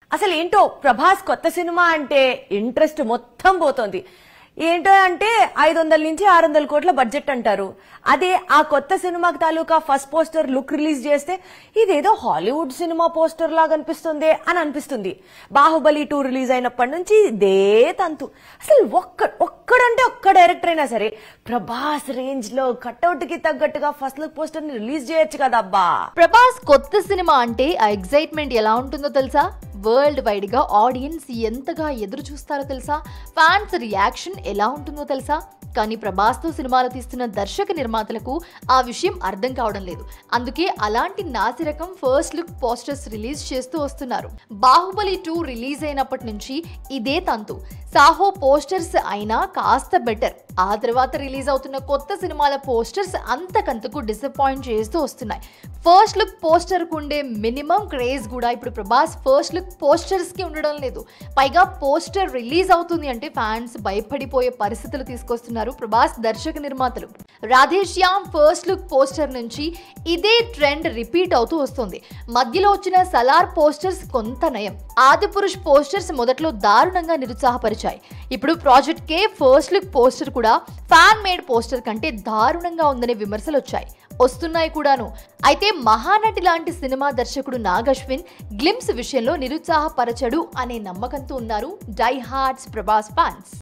అసలు ఏంటో ప్రభాస్ కొత్త సినిమా అంటే ఇంట్రెస్ట్ మొత్తం పోతోంది ఏంటో అంటే ఐదు వందల నుంచి ఆరు వందల కోట్ల బడ్జెట్ అంటారు అదే ఆ కొత్త సినిమాకి తాలూకా ఫస్ట్ పోస్టర్ లుక్ రిలీజ్ చేస్తే ఇదేదో హాలీవుడ్ సినిమా పోస్టర్ లాగా అనిపిస్తుంది అని అనిపిస్తుంది బాహుబలి టూ రిలీజ్ అయినప్పటి నుంచి ఇదే తంతు అసలు ఒక్క ఒక్కడంటే ఒక్క డైరెక్టర్ అయినా సరే ప్రభాస్ రేంజ్ లో కట్అవుట్ కి తగ్గట్టుగా ఫస్ట్ లుక్ పోస్టర్ ని రిలీజ్ చేయొచ్చు కదా అబ్బా ప్రభాస్ కొత్త సినిమా అంటే ఆ ఎగ్జైట్మెంట్ ఎలా ఉంటుందో తెలుసా వరల్డ్ వైడ్ గా ఆడియన్స్ ఎంతగా ఎదురు చూస్తారో తెలుసా ఫ్యాన్స్ రియాక్షన్ ఎలా ఉంటుందో తెలుసా కానీ ప్రభాస్తో సినిమాలు తీస్తున్న దర్శక నిర్మాతలకు ఆ విషయం అర్థం కావడం లేదు అందుకే అలాంటి నాసిరకం ఫస్ట్ లుక్ పోస్టర్స్ రిలీజ్ చేస్తూ వస్తున్నారు బాహుబలి టూ రిలీజ్ అయినప్పటి నుంచి ఇదే తంతు సాహో పోస్టర్స్ అయినా కాస్త బెటర్ ఆ తర్వాత రిలీజ్ అవుతున్న కొత్త సినిమాల పోస్టర్స్ అంతకంతకు డిసప్పాయింట్ చేస్తూ వస్తున్నాయి ఫస్ట్ లుక్ పోస్టర్ కు ఉండే మినిమం క్రేజ్ కూడా ఇప్పుడు ప్రభాస్ ఫస్ట్ లుక్ పోస్టర్స్ కి ఉండడం లేదు పైగా పోస్టర్ రిలీజ్ అవుతుంది అంటే ఫ్యాన్స్ భయపడిపోయే పరిస్థితులు తీసుకొస్తున్నారు ప్రభాస్ దర్శక నిర్మాతలు రాధేశ్యామ్ ఫస్ట్ లుక్ పోస్టర్ నుంచి ఇదే ట్రెండ్ రిపీట్ అవుతూ వస్తుంది మధ్యలో వచ్చిన సలార్ పోస్టర్స్ కొంత నయం ఆదిపురుష్ పోస్టర్స్ మొదట్లో దారుణంగా నిరుత్సాహపరిచాయి ఇప్పుడు Project K first look poster కూడా ఫ్యాన్ మేడ్ పోస్టర్ కంటే దారుణంగా ఉందనే విమర్శలు వచ్చాయి వస్తున్నాయి కూడాను అయితే మహానటి లాంటి సినిమా దర్శకుడు నాగశ్విన్ గ్లిమ్స్ విషయంలో నిరుత్సాహపరచడు అనే నమ్మకంతో ఉన్నారు డై హార్ట్స్ ప్రభాస్ ఫ్యాన్స్